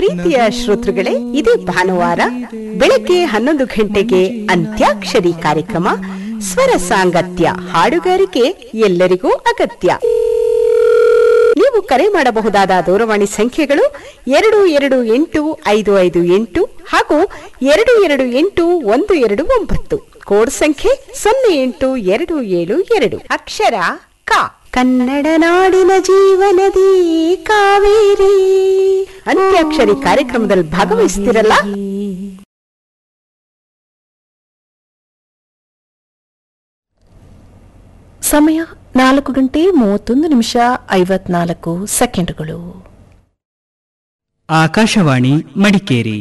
ಪ್ರೀತಿಯ ಶ್ರೋತೃಗಳೇ ಇದೇ ಭಾನುವಾರ ಬೆಳಗ್ಗೆ ಹನ್ನೊಂದು ಗಂಟೆಗೆ ಅಂತ್ಯಾಕ್ಷರಿ ಕಾರ್ಯಕ್ರಮ ಸ್ವರ ಸಾಂಗತ್ಯ ಹಾಡುಗಾರಿಕೆ ಎಲ್ಲರಿಗೂ ಅಗತ್ಯ ನೀವು ಕರೆ ಮಾಡಬಹುದಾದ ದೂರವಾಣಿ ಸಂಖ್ಯೆಗಳು ಎರಡು ಎರಡು ಎಂಟು ಐದು ಐದು ಎಂಟು ಹಾಗೂ ಎರಡು ಎರಡು ಎಂಟು ಒಂದು ಎರಡು ಒಂಬತ್ತು ಕೋಡ್ ಸಂಖ್ಯೆ ಸೊನ್ನೆ ಎಂಟು ಎರಡು ಏಳು ಎರಡು ಅಕ್ಷರ ಕ ಕನ್ನಡ ನಾಡಿನ ಜೀವನದಿ ಕಾವೇರಿ ಅಂತ್ಯಾಕ್ಷರಿ ಕಾರ್ಯಕ್ರಮದಲ್ಲಿ ಭಾಗವಹಿಸ್ತಿರಲ್ಲ ಸಮಯ ನಾಲ್ಕು ಗಂಟೆ ಮೂವತ್ತೊಂದು ನಿಮಿಷ ಐವತ್ನಾಲ್ಕು ಸೆಕೆಂಡ್ಗಳು ಆಕಾಶವಾಣಿ ಮಡಿಕೇರಿ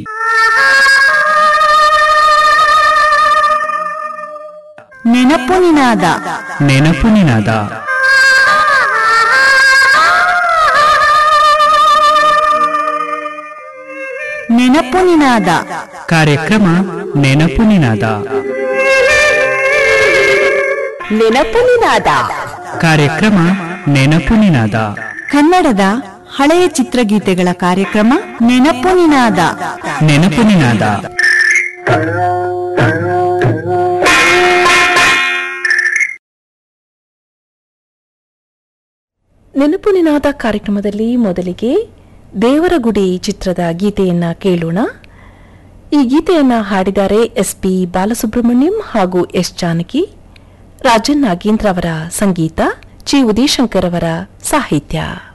ನೆನಪು ನಿನಾದ ನೆನಪು ನಿನಾದ ನೆನಪು ನಿನಾದ ಕಾರ್ಯಕ್ರಮ ನೆನಪು ನಿನಾದ ನೆನಪು ನಿನಾದ ಕಾರ್ಯಕ್ರಮ ನೆನಪು ನಿನಾದ ಕನ್ನಡದ ಹಳೆಯ ಚಿತ್ರಗೀತೆಗಳ ಕಾರ್ಯಕ್ರಮ ನೆನಪು ನಿನಾದ ನೆನಪು ನಿನಾದ ನೆನಪು ನಿನಾದ ಕಾರ್ಯಕ್ರಮದಲ್ಲಿ ಮೊದಲಿಗೆ ದೇವರ ಗುಡಿ ಚಿತ್ರದ ಗೀತೆಯನ್ನ ಕೇಳೋಣ ಈ ಗೀತೆಯನ್ನ ಹಾಡಿದ್ದಾರೆ ಎಸ್ ಪಿ ಬಾಲಸುಬ್ರಹ್ಮಣ್ಯಂ ಹಾಗೂ ಎಸ್ ಜಾನಕಿ ರಾಜನ್ ನಾಗೇಂದ್ರ ಅವರ ಸಂಗೀತ ಚಿ ಉದಯಶಂಕರ್ ಅವರ ಸಾಹಿತ್ಯ